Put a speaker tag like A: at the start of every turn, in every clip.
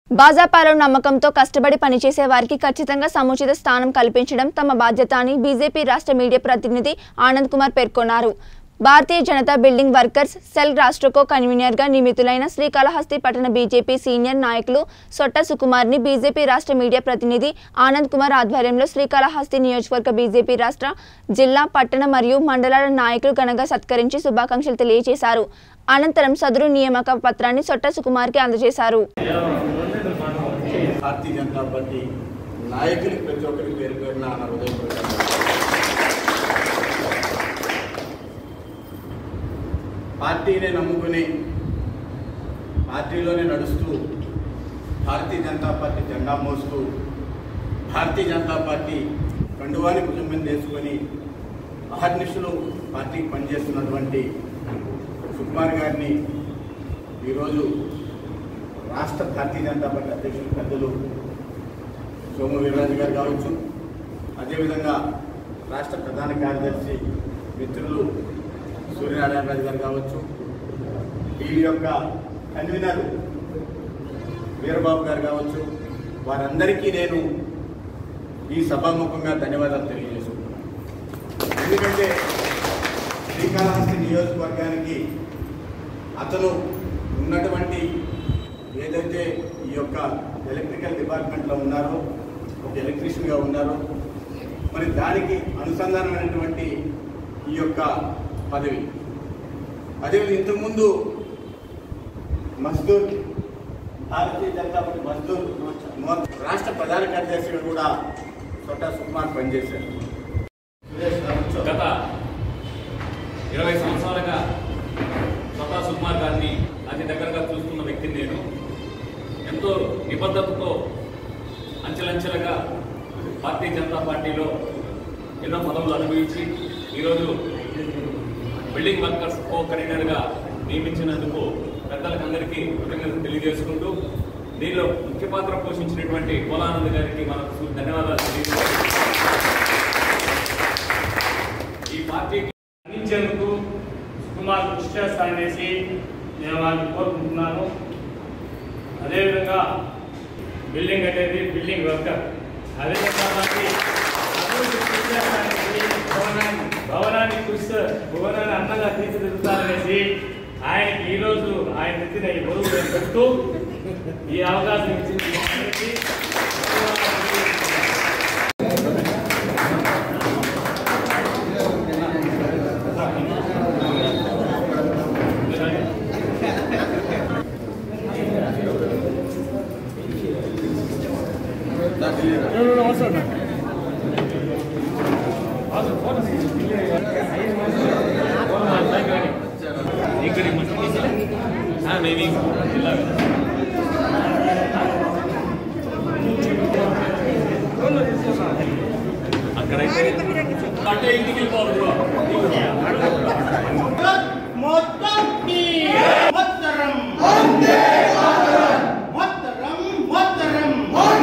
A: భాజపాలో నమ్మకంతో కష్టపడి పనిచేసే వారికి ఖచ్చితంగా సముచిత స్థానం కల్పించడం తమ బాధ్యత అని బీజేపీ రాష్ట్ర మీడియా ప్రతినిధి ఆనంద్ కుమార్ పేర్కొన్నారు Bharatiya Janata building workers cell రాష్ట్రకో కన్వీనర్గా నియమితులైన శ్రీకాళహస్తి పట్టణ బీజేపీ సీనియర్ నాయకులు సొట్ట సుకుమార్ని బీజేపీ రాష్ట్ర మీడియా ప్రతినిధి ఆనంద్ కుమార్ ఆధ్వర్యంలో శ్రీకాళహస్తి నియోజకవర్గ బీజేపీ రాష్ట్ర జిల్లా పట్టణ మరియు మండలాల నాయకులు ఘనంగా సత్కరించి శుభాకాంక్షలు తెలియజేశారు అనంతరం సదరు నియామక పత్రాన్ని సొట్ట సుకుమార్కి అందజేశారు
B: భారతీయ జనతా పార్టీ నాయకులకి ప్రతి ఒక్కరికి పేరు పేరున నా హృదయపూర్వక పార్టీనే నమ్ముకుని పార్టీలోనే నడుస్తూ భారతీయ జనతా పార్టీ జెండా మోస్తూ భారతీయ జనతా పార్టీ కండువాని కుటుంబం చేసుకొని అహర్నిశలు పార్టీకి పనిచేస్తున్నటువంటి సుకుమార్ గారిని ఈరోజు రాష్ట్ర భారతీయ జనతా పార్టీ అధ్యక్షులు పెద్దలు సోము వీర్రాజు గారు కావచ్చు అదేవిధంగా రాష్ట్ర ప్రధాన కార్యదర్శి మిత్రులు సూర్యనారాయణ రాజు గారు కావచ్చు వీరి యొక్క కన్వీనర్ వీరబాబు గారు కావచ్చు వారందరికీ నేను ఈ సభాముఖంగా ధన్యవాదాలు తెలియజేసుకుంటున్నాను ఎందుకంటే శ్రీకాళహస్తి నియోజకవర్గానికి అతను ఉన్నటువంటి ఏదైతే ఈ యొక్క ఎలక్ట్రికల్ డిపార్ట్మెంట్లో ఉన్నారో ఒక ఎలక్ట్రీషియన్గా ఉన్నారో మరి దానికి అనుసంధానమైనటువంటి ఈ యొక్క పదవి అదేవిధంగా ఇంతకుముందు మజ్దూర్ భారతీయ జనతా పార్టీ మజ్దూర్ మోర్చా రాష్ట్ర ప్రధాన కార్యదర్శిగా కూడా చోటా సుకుమార్ పనిచేశారు సురేష్ గారు
C: గత ఇరవై సంవత్సరాలుగా స్వతా సుకుమార్ గారిని అతి దగ్గరగా చూస్తున్న వ్యక్తిని నేను ఎంతో నిబద్ధతతో అంచెలంచెలుగా భారతీయ జనతా పార్టీలో ఎన్నో పదవులు అనుభవించి ఈరోజు బిల్డింగ్ వర్కర్స్ కో కన్వీనర్గా నియమించినందుకు పెద్దలకు అందరికీ కృతజ్ఞతలు తెలియజేసుకుంటూ దీనిలో ముఖ్య పాత్ర పోషించినటువంటి కోలానంద్ గారికి మనకు ధన్యవాదాలు తెలియజేస్తున్నాం ఈ పార్టీకి
D: అందించేందుకు సుకుమార్ కృషి చేస్తాననేసి నేను వాళ్ళని కోరుకుంటున్నాను అదేవిధంగా బిల్డింగ్ అనేది బిల్డింగ్ వర్కర్ అదేవిధంగా మనకి అభివృద్ధి కృషి చేస్తాననేసి భవనాన్ని భవనాన్ని కృషి భవనాన్ని అందంగా తీర్చిదిద్దుతాననేసి ఆయనకి ఈరోజు ఆయన ఎత్తిన ఈ బరువు నేను పెడుతూ ఈ అవకాశం ఇచ్చింది మా అందరికీ
C: అక్కడైతే అంటే ఇంటికి వెళ్ళిపోవాలి బ్రో
E: మొత్తం की మొత్తరం మొత్తరం మొత్తరం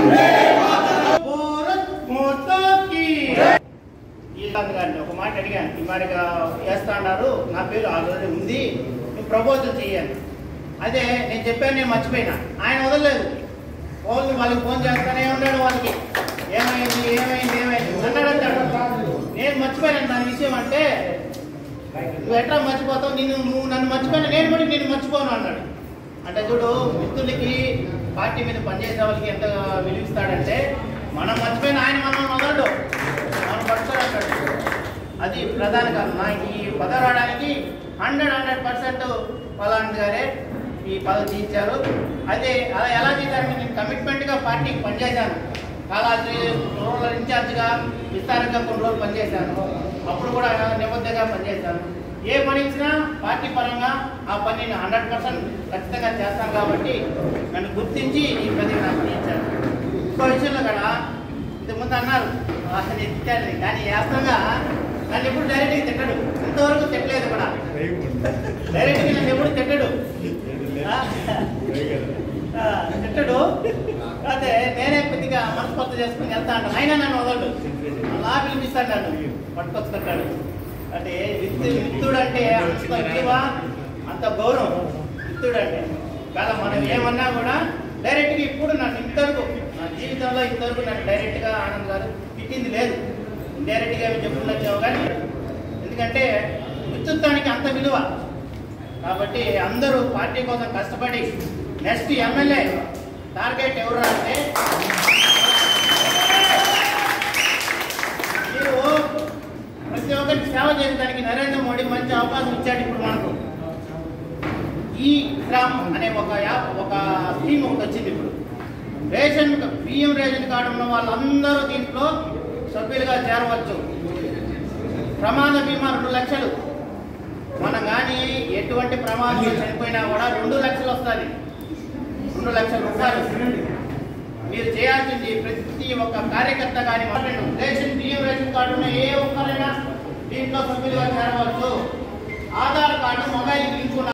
E: భారత్ మాతా की ఈలాంటి గారిని ఒక మాట అడిగాను ఈ మాటగా వేస్తా అన్నారు నా పేరు ఆల్రెడీ ఉంది నువ్వు ప్రపోజల్ చేయాలి అదే నేను చెప్పాను నేను మర్చిపోయినా ఆయన వదలలేదు ఫోన్ వాళ్ళకి ఫోన్ చేస్తానే ఉన్నాడు వాళ్ళకి ఏమైంది ఏమైంది ఏమైంది అన్నాడు అంటాడు నేను మర్చిపోయాను దాని విషయం అంటే నువ్వు ఎట్లా మర్చిపోతావు నిన్ను నువ్వు నన్ను మర్చిపోయినా నేను కూడా నేను మర్చిపోను అన్నాడు అంటే చూడు మిత్రులకి పార్టీ మీద పనిచేసే వాళ్ళకి ఎంత విలువిస్తాడంటే మనం మర్చిపోయిన ఆయన మనం వదలడు మనం పడతాడు అంటాడు అది ప్రధాన కారణం నాకు ఈ పదవి రావడానికి హండ్రెడ్ హండ్రెడ్ పర్సెంట్ పలాంటి గారే ఈ పదవి తీయించారు అదే అలా ఎలా చేశారంటే నేను కమిట్మెంట్గా పార్టీకి పనిచేశాను కాలాజీ రూరల్ ఇన్ఛార్జ్గా విస్తారంగా కొన్ని రోజులు పనిచేశాను అప్పుడు కూడా నిబద్ధంగా పనిచేశాను ఏ పని ఇచ్చినా పార్టీ పరంగా ఆ పనిని హండ్రెడ్ పర్సెంట్ ఖచ్చితంగా చేస్తాను కాబట్టి నన్ను గుర్తించి ఈ పదవి నాకు ఇచ్చారు ఇంకో విషయంలో కూడా ఇంతకుముందు అన్నారు "ఆ, నేను తిట్టాను కానీ వాస్తవంగా నన్ను ఎప్పుడు డైరెక్ట్గా తిట్టడు ఇంతవరకు తిట్టలేదు కూడా డైరెక్ట్గా నన్ను ఎప్పుడు తిట్టడు ఆ? ఆ, తిట్టడు అదే నేనే కొద్దిగా మనస్పర్ధ చేసుకుని వెళ్తా అంటాను అయినా నన్ను వదలడు అలా పిలిపిస్తాడు నన్ను పట్టుకొచ్చుకుంటాడు అంటే విత్తు విత్తుడు అంటే అంత విలువ అంత గౌరవం విత్తుడు అంటే కాదు మనం ఏమన్నా కూడా డైరెక్ట్గా ఇప్పుడు నన్ను ఇంతవరకు నా జీవితంలో ఇంతవరకు నన్ను డైరెక్ట్గా ఆనంద్ గారు తిట్టింది లేదు డైరెక్ట్గా ఏమి చెప్పుకుంటావు కానీ ఎందుకంటే విద్యుత్వానికి అంత విలువ కాబట్టి అందరూ పార్టీ కోసం కష్టపడి నెక్స్ట్ ఎమ్మెల్యే టార్గెట్ ఎవరు అంటే మీరు ప్రతి ఒక్కరికి సేవ చేయడానికి నరేంద్ర మోడీ మంచి అవకాశం ఇచ్చాడు ఇప్పుడు మనకు ఈ గ్రామ్ అనే ఒక యాప్ ఒక స్కీమ్ ఒకటి వచ్చింది ఇప్పుడు రేషన్ బియ్యం రేషన్ కార్డు ఉన్న వాళ్ళందరూ దీంట్లో సభ్యులుగా చేరవచ్చు ప్రమాద బీమా రెండు లక్షలు మనం కానీ ఎటువంటి ప్రమాదంలో చనిపోయినా కూడా రెండు లక్షలు వస్తుంది రెండు లక్షల రూపాయలు మీరు చేయాల్సింది ప్రతి ఒక్క కార్యకర్త కానీ మాట్లాడు రేషన్ బియ్యం రేషన్ కార్డు ఉన్న ఏ ఒక్కరైనా దీంట్లో సభ్యులుగా చేరవచ్చు ఆధార్ కార్డు మొబైల్ లింక్ ఉన్న